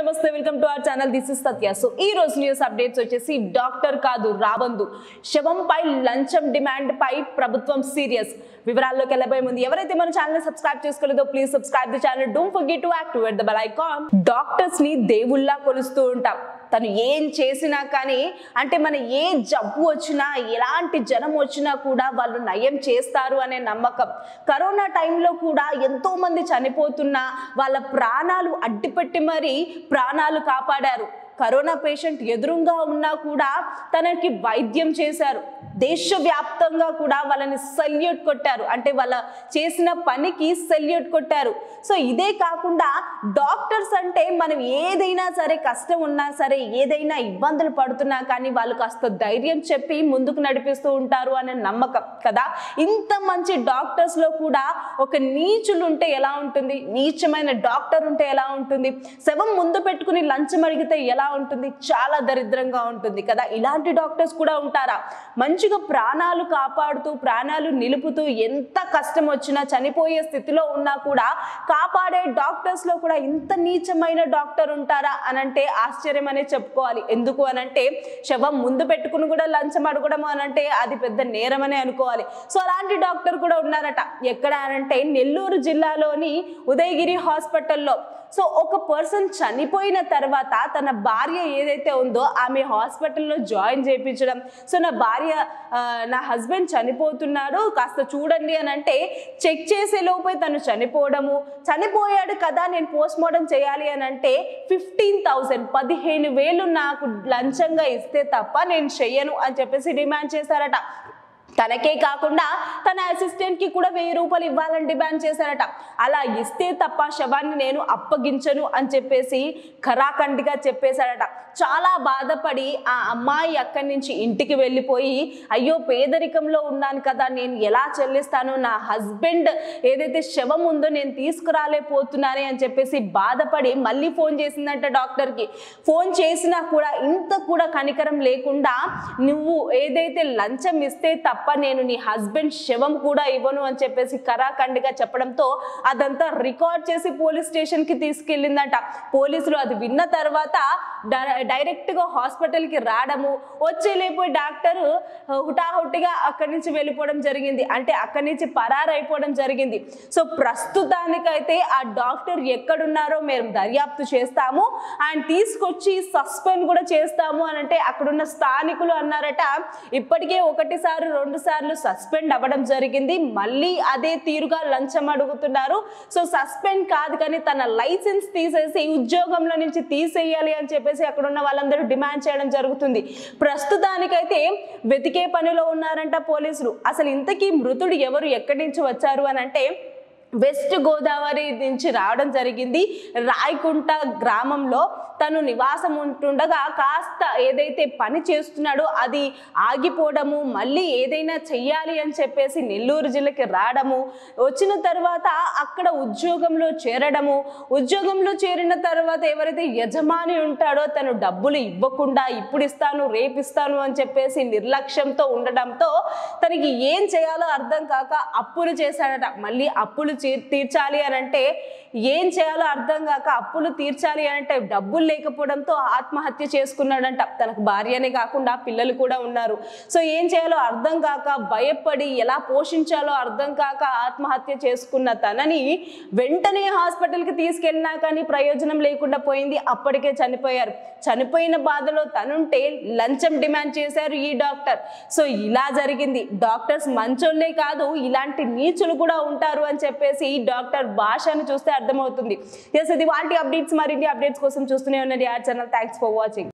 నమస్తే welcome to our channel this is Satya so ఈ రోజు న్యూస్ అప్డేట్స్ వచ్చేసి డాక్టర్ కాదు రాబందు శవంపై లంచం డిమాండ్ పై ప్రభుత్వం సీరియస్ వివరాల్లోకి వెళ్ళబోయే ముందు ఎవరైతే మన ఛానల్ సబ్స్క్రైబ్ చేసుకోలేదో please subscribe the channel don't forget to activate the bell icon doctors ని దేవుళ్ళా కొలుస్తూ ఉంటాం తను ఏం చేసినా కానీ అంటే మన ఏ జబ్బు వచ్చినా ఎలాంటి జనం వచ్చినా కూడా వాళ్ళు నయం చేస్తారు అనే నమ్మకం కరోనా టైంలో కూడా ఎంతో మంది చనిపోతున్నా వాళ్ళ ప్రాణాలు అడ్డుపెట్టి మరీ ప్రాణాలు కాపాడారు కరోనా పేషెంట్ ఎదురుగా ఉన్నా కూడా తనకి వైద్యం చేశారు దేశవ్యాప్తంగా కూడా వాళ్ళని సెల్యూట్ కొట్టారు అంటే వాళ్ళ చేసిన పనికి సెల్యూట్ కొట్టారు సో ఇదే కాకుండా డాక్టర్స్ అంటే మనం ఏదైనా సరే కష్టం ఉన్నా సరే ఏదైనా ఇబ్బందులు పడుతున్నా కానీ వాళ్ళు కాస్త ధైర్యం చెప్పి ముందుకు నడిపిస్తూ ఉంటారు అనే నమ్మకం కదా ఇంత మంచి డాక్టర్స్లో కూడా ఒక నీచులు ఉంటే ఎలా ఉంటుంది నీచమైన డాక్టర్ ఉంటే ఎలా ఉంటుంది శవం ముందు పెట్టుకుని లంచం అడిగితే ఎలా ఉంటుంది చాలా దరిద్రంగా ఉంటుంది కదా ఇలాంటి డాక్టర్స్ కూడా ఉంటారా మంచిగా ప్రాణాలు కాపాడుతూ ప్రాణాలు నిలుపుతూ ఎంత కష్టం వచ్చినా చనిపోయే స్థితిలో ఉన్నా కూడా కాపాడే డాక్టర్స్ లో కూడా ఇంత నీచమైన డాక్టర్ ఉంటారా అని అంటే ఆశ్చర్యం అనే చెప్పుకోవాలి ఎందుకు అనంటే శవం ముందు పెట్టుకుని కూడా లంచం అడగడం అనంటే అది పెద్ద నేరమనే అనుకోవాలి సో అలాంటి డాక్టర్ కూడా ఉన్నారట ఎక్కడ అనంటే నెల్లూరు జిల్లాలోని ఉదయగిరి హాస్పిటల్లో సో ఒక పర్సన్ చనిపోయిన తర్వాత తన భార్య ఏదైతే ఉందో ఆమె హాస్పిటల్లో జాయిన్ చేయించడం సో నా భార్య ఆ, నా హస్బెండ్ చనిపోతున్నాడు కాస్త చూడండి అని అంటే చెక్ చేసే లోపే తను చనిపోవడము చనిపోయాడు కదా నేను పోస్ట్ మార్టం చేయాలి అని అంటే ఫిఫ్టీన్ థౌసండ్ పదిహేను వేలు నాకు లంచంగా ఇస్తే తప్ప నేను చెయ్యను అని చెప్పేసి డిమాండ్ చేశారట తనకే కాకుండా తన అసిస్టెంట్ కి కూడా వెయ్యి రూపాయలు ఇవ్వాలని డిమాండ్ చేశారట అలా ఇస్తే తప్ప శవాన్ని నేను అప్పగించను అని చెప్పేసి ఖరాఖండిగా చెప్పేశారట చాలా బాధపడి ఆ అమ్మాయి అక్కడి నుంచి ఇంటికి వెళ్ళిపోయి అయ్యో పేదరికంలో ఉన్నాను కదా నేను ఎలా చెల్లిస్తాను నా హస్బెండ్ ఏదైతే శవం ఉందో నేను తీసుకురాలేకపోతున్నానే అని చెప్పేసి బాధపడి మళ్ళీ ఫోన్ చేసిందంట డాక్టర్కి ఫోన్ చేసినా కూడా ఇంత కూడా కనికరం లేకుండా నువ్వు ఏదైతే లంచం ఇస్తే తప్ప నేను నీ హస్బెండ్ శవం కూడా ఇవ్వను అని చెప్పేసి కరాఖండిగా చెప్పడంతో అదంతా రికార్డ్ చేసి పోలీస్ స్టేషన్ కి తీసుకెళ్ళిందంట పోలీసులు అది విన్న తర్వాత డై- డైరెక్ట్ గా హాస్పిటల్ కి రావడము వచ్చేలేపోయి డాక్టర్ హుటాహుటిగా అక్కడి నుంచి వెళ్ళిపోవడం జరిగింది అంటే అక్కడి నుంచి పరారైపోవడం జరిగింది సో ప్రస్తుతానికైతే ఆ డాక్టర్ ఎక్కడున్నారో మేము దర్యాప్తు చేస్తాము ఆయన తీసుకొచ్చి సస్పెండ్ కూడా చేస్తాము అని అంటే అక్కడున్న స్థానికులు అన్నారట ఇప్పటికే ఒకటిసారి రెండు సార్లు సస్పెండ్ అవ్వడం జరిగింది మళ్ళీ అదే తీరుగా లంచం అడుగుతున్నారు సో సస్పెండ్ కాదు కానీ తన లైసెన్స్ తీసేసి ఉద్యోగంలో నుంచి తీసేయాలి అని చెప్పేసి అక్కడ ఉన్న వాళ్ళందరూ డిమాండ్ చేయడం జరుగుతుంది ప్రస్తుతానికైతే వెతికే పనిలో ఉన్నారంట పోలీసులు అసలు ఇంతకీ మృతుడు ఎవరు ఎక్కడి నుంచి వచ్చారు అని అంటే వెస్ట్ గోదావరి నుంచి రావడం జరిగింది రాయకుంట గ్రామంలో తను నివాసం ఉంటుండగా కాస్త ఏదైతే పని చేస్తున్నాడో అది ఆగిపోవడము మళ్ళీ ఏదైనా చెయ్యాలి అని చెప్పేసి నెల్లూరు జిల్లాకి రావడము వచ్చిన తర్వాత అక్కడ ఉద్యోగంలో చేరడము ఉద్యోగంలో చేరిన తర్వాత ఎవరైతే యజమాని ఉంటాడో తను డబ్బులు ఇవ్వకుండా ఇప్పుడు ఇస్తాను రేపు ఇస్తాను అని చెప్పేసి నిర్లక్ష్యంతో ఉండడంతో తనకి ఏం చేయాలో అర్థం కాక అప్పులు చేశాడట మళ్ళీ అప్పులు చీ- తీర్చాలి అని అంటే ఏం చేయాలో అర్థం కాక అప్పులు తీర్చాలి అని అంటే డబ్బులు లేకపోవడంతో ఆత్మహత్య చేసుకున్నాడంట తనకు భార్యనే కాకుండా పిల్లలు కూడా ఉన్నారు సో ఏం చేయాలో అర్థం కాక భయపడి ఎలా పోషించాలో అర్థం కాక ఆత్మహత్య చేసుకున్న తనని వెంటనే హాస్పిటల్కి తీసుకెళ్ళినా కానీ ప్రయోజనం లేకుండా పోయింది అప్పటికే చనిపోయారు చనిపోయిన బాధలో తనుంటే లంచం డిమాండ్ చేశారు ఈ డాక్టర్ సో ఇలా జరిగింది డాక్టర్స్ మంచోళ్ళే కాదు ఇలాంటి నీచులు కూడా ఉంటారు అని చెప్పేసి ఈ డాక్టర్ భాషను చూస్తే అర్థమవుతుంది ఎస్ ఇది వాటి అప్డేట్స్ మరిన్ని అప్డేట్స్ కోసం చూస్తూనే ఉన్నది ఆ ఛానల్ థ్యాంక్స్ ఫర్ వాచింగ్